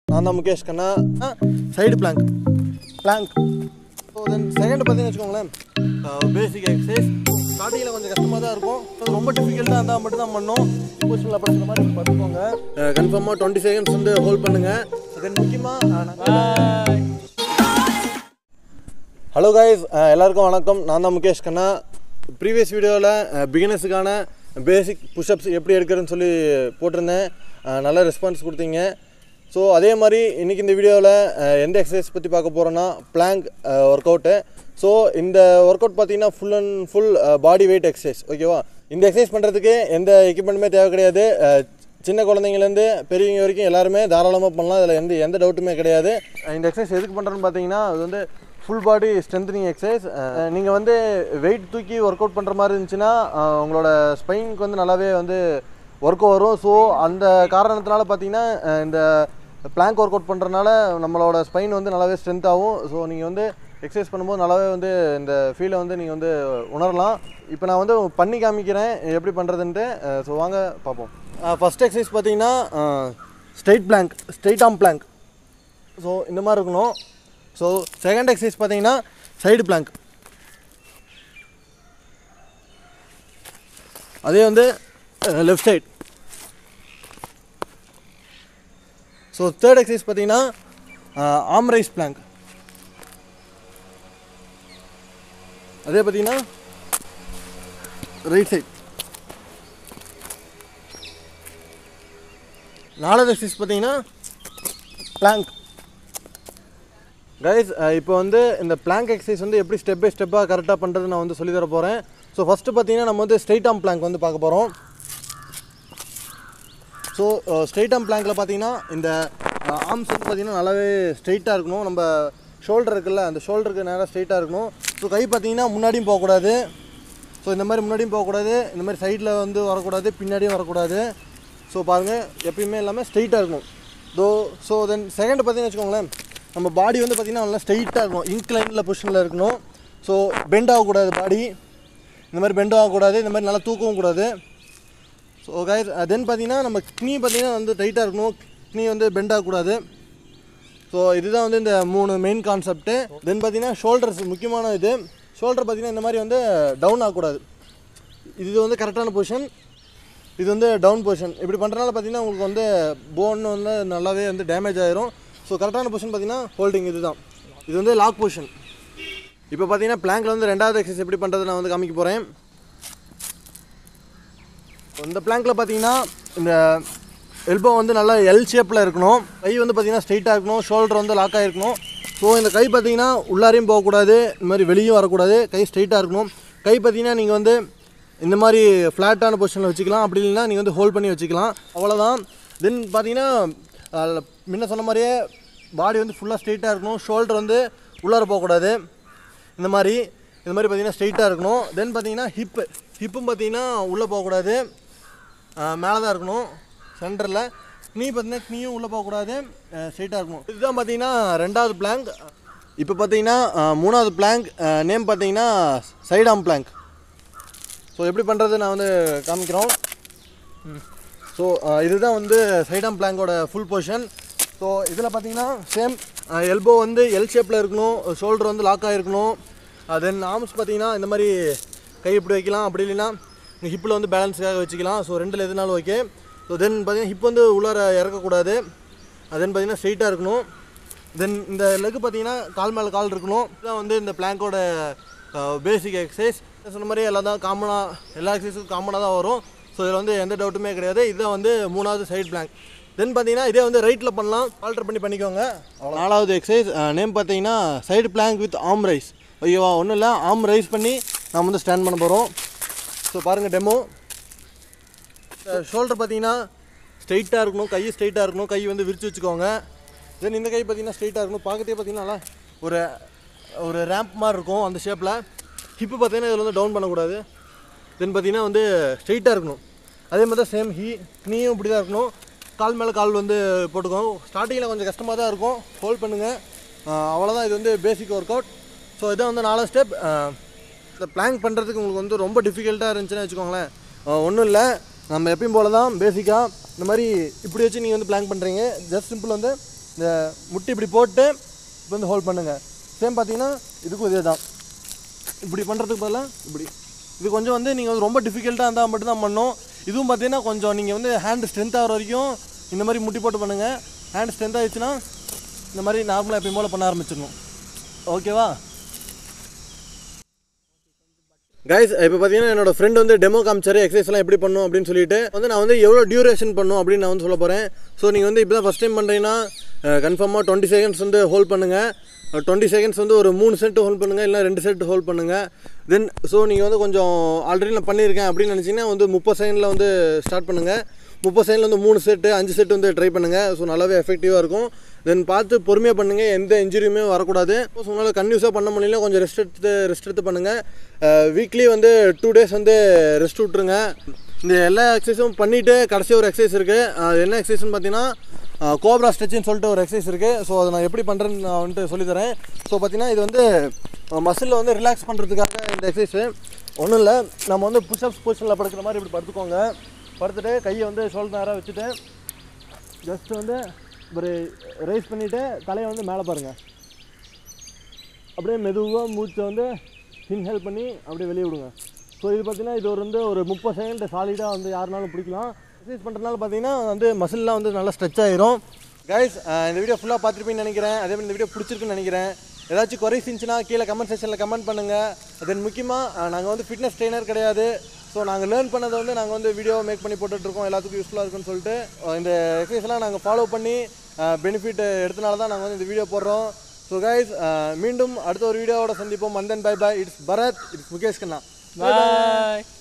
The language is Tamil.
நான் தான் Mukesh Kanna side plank plank so then second பார்த்தீங்கன்னு வச்சுக்கோங்களேன் பேசிக் எக்ஸசைஸ் ஸ்டார்டிங்கில் கொஞ்சம் கஷ்டமாக தான் இருக்கும் அது ரொம்ப டிஃபிகல்ட்டாக இருந்தால் மட்டும் தான் பண்ணோம் பொசிஷனில் படுத்துற மாதிரி பார்த்துக்கோங்க கன்ஃபார்மாக டுவெண்ட்டி செகண்ட்ஸ் வந்து ஹோல்ட் பண்ணுங்கள் தென் முக்கியமாக ஹலோ காய்ஸ் எல்லாருக்கும் வணக்கம் நான் தான் முகேஷ் கண்ணா ப்ரீவியஸ் வீடியோவில் பிகினர்ஸுக்கான பேசிக் புஷ்அப்ஸ் எப்படி எடுக்கிறதுன்னு சொல்லி போட்டிருந்தேன் அஹ், நல்ல ரெஸ்பான்ஸ் கொடுத்தீங்க ஸோ அதே மாதிரி இன்றைக்கி இந்த வீடியோவில் எந்த எக்ஸசைஸ் பற்றி பார்க்க போகிறோன்னா பிளாங்க் ஒர்க் அவுட்டு ஸோ இந்த ஒர்க் அவுட் பார்த்தீங்கன்னா full and full body weight exercise ஓகேவா இந்த எக்ஸசைஸ் பண்ணுறதுக்கு எந்த எக்யூப்மெண்ட்டுமே தேவை கிடையாது அஹ், சின்ன குழந்தைங்கலேருந்து பெரியவங்க வரைக்கும் எல்லாருமே தாராளமாக பண்ணலாம் இதில் எந்த எந்த டவுட்டுமே கிடையாது இந்த எக்ஸசைஸ் எதுக்கு பண்ணுறோன்னு பார்த்தீங்கன்னா அது வந்து ஃபுல் பாடி ஸ்ட்ரென்த்னிங் எக்ஸசைஸ் நீங்கள் வந்து வெயிட் தூக்கி ஒர்க் அவுட் பண்ணுற மாதிரி இருந்துச்சுன்னா அஹ், உங்களோட ஸ்பைனுக்கு வந்து நல்லாவே வந்து ஒர்க் வரும் ஸோ அந்த காரணத்தினால பார்த்தீங்கன்னா அஹ், இந்த பிளாங்க் ஒர்க் அவுட் பண்ணுறதுனால நம்மளோட ஸ்பைன் வந்து நல்லாவே ஸ்ட்ரென்த் ஆகும் ஸோ நீங்கள் வந்து எக்ஸசைஸ் பண்ணும்போது நல்லாவே வந்து இந்த ஃபீலை வந்து நீங்கள் வந்து உணரலாம் இப்போ நான் வந்து பண்ணி காமிக்கிறேன் எப்படி பண்ணுறதுன்ட்டு ஸோ வாங்க பார்ப்போம் ஃபஸ்ட் எக்ஸசைஸ் பார்த்தீங்கன்னா straight plank straight arm plank so இந்த மாதிரி இருக்கணும் ஸோ செகண்ட் எக்ஸசைஸ் பார்த்தீங்கன்னா சைடு பிளாங்க் அதே வந்து left side so third exercise பார்த்தீங்கன்னா ஆம் ரைஸ் பிளாங்க் அதே பார்த்தீங்கன்னா ரைட் சைட் நாலாவது எக்ஸசைஸ் பார்த்தீங்கன்னா பிளாங்க் கைஸ் இப்போ வந்து இந்த பிளாங்க் எக்ஸசைஸ் வந்து எப்படி ஸ்டெப் பை ஸ்டெப்பாக கரெக்டாக பண்ணுறது நான் வந்து சொல்லி தர போகிறேன் ஸோ ஃபஸ்ட்டு பார்த்தீங்கன்னா நம்ம வந்து ஸ்ட்ரைட் ஆம் பிளாங்க் வந்து பார்க்க போகிறோம் ஸோ ஸ்ட்ரைட் ஆம் பிளாங்க்கில் பார்த்தீங்கன்னா இந்த ஆர்ம்ஸ் வந்து பார்த்தீங்கன்னா நல்லாவே ஸ்ட்ரைட்டாக இருக்கணும் நம்ம ஷோல்டர் இருக்குல்ல அந்த ஷோல்டருக்கு நேராக ஸ்ட்ரைட்டாக இருக்கணும் ஸோ கை பார்த்தீங்கன்னா முன்னாடியும் போகக்கூடாது ஸோ இந்த மாதிரி முன்னாடியும் போகக்கூடாது இந்த மாதிரி சைடில் வந்து வரக்கூடாது பின்னாடியும் வரக்கூடாது ஸோ பாருங்கள் எப்பயுமே எல்லாமே ஸ்ட்ரைட்டாக இருக்கணும் தோ ஸோ தென் செகண்ட் பார்த்தீங்கன்னு வச்சுக்கோங்களேன் நம்ம பாடி வந்து பார்த்திங்கன்னா நல்லா ஸ்ட்ரைட்டாக இருக்கணும் இன்க்ளைனில் பொசிஷனில் இருக்கணும் ஸோ பெண்ட் ஆகக்கூடாது பாடி இந்த மாதிரி பெண்ட் ஆகக்கூடாது இந்த மாதிரி நல்லா தூக்கவும் கூடாது ஸோ கைஸ் தென் பார்த்தீங்கன்னா நம்ம knee பார்த்தீங்கன்னா வந்து டைட்டாக இருக்கணும் knee வந்து பெண்ட் ஆகக்கூடாது ஸோ இதுதான் வந்து இந்த மூணு மெயின் கான்செப்ட்டு தென் பார்த்தீங்கன்னா ஷோல்டர்ஸ் முக்கியமான இது ஷோல்டர் பார்த்தீங்கன்னா இந்த மாதிரி வந்து டவுன் ஆகக்கூடாது இது வந்து கரெக்டான பொசிஷன் இது வந்து டவுன் பொசிஷன் இப்படி பண்ணுறனால பார்த்தீங்கன்னா உங்களுக்கு வந்து போன் வந்து நல்லாவே வந்து டேமேஜ் ஆயிரும் ஸோ கரெக்டான பொசிஷன் பார்த்தீங்கன்னா ஹோல்டிங் இதுதான் இது வந்து லாக் பொசிஷன் இப்போ பார்த்தீங்கன்னா பிளாங்க்ல வந்து ரெண்டாவது எக்ஸசைஸ் எப்படி பண்ணுறது நான் வந்து காமிக்க போகிறேன் இந்த பிளாங்க்ல பார்த்தீங்கன்னா இந்த எல்போ வந்து நல்லா எல் ஷேப்பில் இருக்கணும் கை வந்து பார்த்தீங்கன்னா ஸ்ட்ரைட்டாக இருக்கணும் ஷோல்டர் வந்து லாக் ஆகிருக்கணும் ஸோ இந்த கை பார்த்தீங்கன்னா உள்ளாரையும் போகக்கூடாது இந்த மாதிரி வெளியும் வரக்கூடாது கை ஸ்ட்ரைட்டாக இருக்கணும் கை பார்த்தீங்கன்னா நீங்கள் வந்து இந்த மாதிரி ஃப்ளாட்டான பொசிஷனில் வச்சுக்கலாம் அப்படி இல்லைன்னா நீங்கள் வந்து ஹோல்ட் பண்ணி வச்சுக்கலாம் அவ்வளோதான் தென் பார்த்தீங்கன்னா அஹ், முன்ன சொன்ன மாதிரியே பாடி வந்து ஃபுல்லாக ஸ்ட்ரைட்டாக இருக்கணும் ஷோல்டர் வந்து உள்ளார போகக்கூடாது இந்த மாதிரி இந்த மாதிரி பார்த்தீங்கன்னா ஸ்ட்ரைட்டாக இருக்கணும் தென் பார்த்தீங்கன்னா ஹிப்பு ஹிப்பும் பார்த்தீங்கன்னா உள்ளே போகக்கூடாது மேலே தான் இருக்கணும் சென்டரில் knee பார்த்தீங்கன்னா knee-யும் உள்ளே போகக்கூடாது ஸ்ட்ரைட்டாக இருக்கணும் இதுதான் பார்த்தீங்கன்னா ரெண்டாவது பிளாங்க் இப்போ பார்த்தீங்கன்னா அஹ், மூணாவது பிளாங்க் நேம் பார்த்தீங்கன்னா சைடாம் பிளாங்க் ஸோ எப்படி பண்ணுறது நான் வந்து காமிக்கிறோம் ஸோ இதுதான் வந்து சைடாம் பிளாங்கோட ஃபுல் பொசிஷன் ஸோ இதில் பார்த்தீங்கன்னா சேம் எல்போ வந்து எல் ஷேப்பில் இருக்கணும் ஷோல்டர் வந்து லாக் ஆகிருக்கணும் தென் ஆர்ம்ஸ் பார்த்தீங்கன்னா இந்த மாதிரி கை இப்படி வைக்கலாம் அப்படி இல்லைன்னா ஹிப்பில் வந்து பேலன்ஸுக்காக வச்சுக்கலாம் ஸோ ரெண்டில் எதுனாலும் ஓகே ஸோ தென் பார்த்தீங்கன்னா ஹிப் வந்து உள்ளார இறக்கக்கூடாது தென் பார்த்தீங்கன்னா ஸ்ட்ரைட்டாக இருக்கணும் தென் இந்த லெக் பார்த்தீங்கன்னா கால் மேலே கால் இருக்கணும் இதுதான் வந்து இந்த பிளாங்கோட பேசிக் எக்ஸசைஸ் சொன்ன மாதிரி எல்லாம் தான் காமனாக எல்லா எக்ஸசைஸுக்கும் காமனாக தான் வரும் ஸோ இதில் வந்து எந்த டவுட்டுமே கிடையாது இதுதான் வந்து மூணாவது சைடு பிளாங்க் தென் பார்த்தீங்கன்னா இதே வந்து ரைட்டில் பண்ணலாம் ஆல்டர் பண்ணி பண்ணிக்கோங்க நாலாவது எக்ஸசைஸ் நேம் பார்த்தீங்கன்னா side plank with arm raise ஐயோவா ஒன்றும் இல்லை ஆம் ரைஸ் பண்ணி நம்ம வந்து ஸ்டாண்ட் பண்ண போகிறோம் ஸோ பாருங்கள் டெமோ ஷோல்டர் பார்த்தீங்கன்னா ஸ்ட்ரைட்டாக இருக்கணும் கை ஸ்ட்ரைட்டாக இருக்கணும் கை வந்து விரிச்சு வச்சுக்கோங்க தென் இந்த கை பார்த்தீங்கன்னா ஸ்ட்ரைட்டாக இருக்கணும் பார்க்கறதே பார்த்தீங்கன்னா நல்லா ஒரு ஒரு ரேம்ப் மாதிரி இருக்கும் அந்த ஷேப்பில் ஹிப்பு பார்த்தீங்கன்னா இதில் வந்து டவுன் பண்ணக்கூடாது தென் பார்த்தீங்கன்னா வந்து ஸ்ட்ரைட்டாக இருக்கணும் அதே மாதிரி தான் சேம் ஹீ நீயும் இப்படி தான் இருக்கணும் கால் மேலே கால் வந்து போட்டுக்கோங்க ஸ்டார்டிங்கில் கொஞ்சம் கஷ்டமாக தான் இருக்கும் ஹோல்ட் பண்ணுங்கள் அவ்வளோதான் இது வந்து பேசிக் ஒர்க் அவுட் ஸோ இதான் வந்து நாலு ஸ்டெப் இந்த பிளான் பண்ணுறதுக்கு உங்களுக்கு வந்து ரொம்ப டிஃபிகல்ட்டாக இருந்துச்சுன்னு வச்சுக்கோங்களேன் ஒன்றும் இல்லை நம்ம எப்பயும் போல தான் பேசிக்காக இந்த மாதிரி இப்படி வச்சு நீங்கள் வந்து பிளான் பண்ணுறீங்க ஜஸ்ட் சிம்பிள் வந்து இந்த முட்டி இப்படி போட்டு இப்போ வந்து ஹோல்ட் பண்ணுங்கள் சேம் பார்த்தீங்கன்னா இதுக்கும் இதே தான் இப்படி பண்ணுறதுக்கு பதிலாக இப்படி இது கொஞ்சம் வந்து நீங்கள் வந்து ரொம்ப டிஃபிகல்ட்டாக இருந்தால் மட்டும்தான் பண்ணணும் இதுவும் பார்த்தீங்கன்னா கொஞ்சம் நீங்கள் வந்து ஹேண்ட் ஸ்ட்ரென்த் ஆகிற வரைக்கும் இந்த மாதிரி முட்டி போட்டு பண்ணுங்கள் ஹேண்ட் ஸ்ட்ரென்த் ஆகிடுச்சுன்னா இந்த மாதிரி நார்மலாக எப்பயும் போல் பண்ண ஆரம்பிச்சிடணும் ஓகேவா கைஸ் இப்போ பார்த்தீங்கன்னா என்னோட ஃப்ரெண்ட் வந்து டெமோ காமிச்சாரு எக்ஸசைஸ்லாம் எப்படி பண்ணும் அப்படின்னு சொல்லிட்டு வந்து நான் வந்து எவ்வளோ டியூரேஷன் பண்ணும் அப்படின்னு நான் வந்து சொல்ல போகிறேன் ஸோ நீங்கள் வந்து இப்போ தான் ஃபஸ்ட் டைம் பண்ணுறீங்கன்னா கன்ஃபார்மாக டுவெண்ட்டி செகண்ட்ஸ் வந்து ஹோல்ட் பண்ணுங்கள் டுவெண்ட்டி செகண்ட்ஸ் வந்து ஒரு மூணு செட் ஹோல்ட் பண்ணுங்கள் இல்லை ரெண்டு செட் ஹோல்ட் பண்ணுங்கள் தென் ஸோ நீங்கள் வந்து கொஞ்சம் ஆல்ரெடி நான் பண்ணியிருக்கேன் அப்படின்னு நினச்சிங்கன்னா வந்து முப்பது செகண்டில் வந்து ஸ்டார்ட் பண்ணுங்கள் முப்பது செகண்டில் வந்து மூணு செட்டு அஞ்சு செட் வந்து ட்ரை பண்ணுங்கள் ஸோ நல்லாவே எஃபெக்டிவாக இருக்கும் தென் பார்த்து பொறுமையாக பண்ணுங்கள் எந்த இன்ஜுரியுமே வரக்கூடாது ஸோ உங்களால் கன்யூஸாக பண்ண முடியல கொஞ்சம் ரெஸ்ட் எடுத்து ரெஸ்ட் எடுத்து பண்ணுங்கள் வீக்லி வந்து டூ டேஸ் வந்து ரெஸ்ட் விட்ருங்க இந்த எல்லா எக்ஸசைஸும் பண்ணிவிட்டு கடைசி ஒரு எக்ஸசைஸ் இருக்குது என்ன எக்ஸசைஸ்னு பார்த்தீங்கன்னா கோப்ரா ஸ்ட்ரெச்சின்னு சொல்லிட்டு ஒரு எக்ஸசைஸ் இருக்குது ஸோ அதை நான் எப்படி பண்ணுறேன்னு நான் வந்துட்டு சொல்லித்தரேன் ஸோ பார்த்தீங்கன்னா இது வந்து மசிலில் வந்து ரிலாக்ஸ் பண்ணுறதுக்காக இந்த எக்ஸசைஸு ஒன்றும் இல்லை நம்ம வந்து புஷ்அப்ஸ் பொசிஷனில் படுக்கிற மாதிரி இப்படி படுத்துக்கோங்க படுத்துட்டு கையை வந்து ஷோல்டர் நேராக வச்சுட்டு ஜஸ்ட் வந்து ஒரு ரைஸ் பண்ணிவிட்டு தலையை வந்து மேலே பாருங்கள் அப்படியே மெதுவாக மூச்சை வந்து இன்ஹேல் பண்ணி அப்படியே வெளியே விடுங்க ஸோ இது பார்த்தீங்கன்னா இது ஒரு வந்து ஒரு முப்பது செகண்ட் சாலிடாக வந்து யாருனாலும் பிடிக்கலாம் எக்ஸசைஸ் பண்ணுறதுனால பார்த்தீங்கன்னா வந்து மசில்லாம் வந்து நல்லா ஸ்ட்ரெச் ஆயிரும் கைஸ் இந்த வீடியோ ஃபுல்லாக பார்த்துருப்பீங்கன்னு நினைக்கிறேன் அதே மாதிரி இந்த வீடியோ பிடிச்சிருக்குன்னு நினைக்கிறேன் ஏதாச்சும் குறை இருந்துச்சுன்னா கீழே கமெண்ட் செக்ஷனில் கமெண்ட் பண்ணுங்கள் தென் முக்கியமாக நாங்கள் வந்து ஃபிட்னஸ் ட்ரெயினர் கிடையாது ஸோ நாங்கள் லேர்ன் பண்ணதை வந்து நாங்கள் வந்து வீடியோ மேக் பண்ணி போட்டுட்ருக்கோம் எல்லாத்துக்கும் யூஸ்ஃபுல்லாக இருக்குன்னு சொல்லிட்டு அஹ் இந்த எக்ஸசைஸ்லாம் நாங்கள் ஃபாலோ பண்ணி பெனிஃபிட் எடுத்தனால தான் நாங்கள் வந்து இந்த வீடியோ போடுறோம் ஸோ கைஸ் மீண்டும் அடுத்த ஒரு வீடியோவோட சந்திப்போம் மந்தன் bye bye it's Bharat it's Mukesh Kanna bye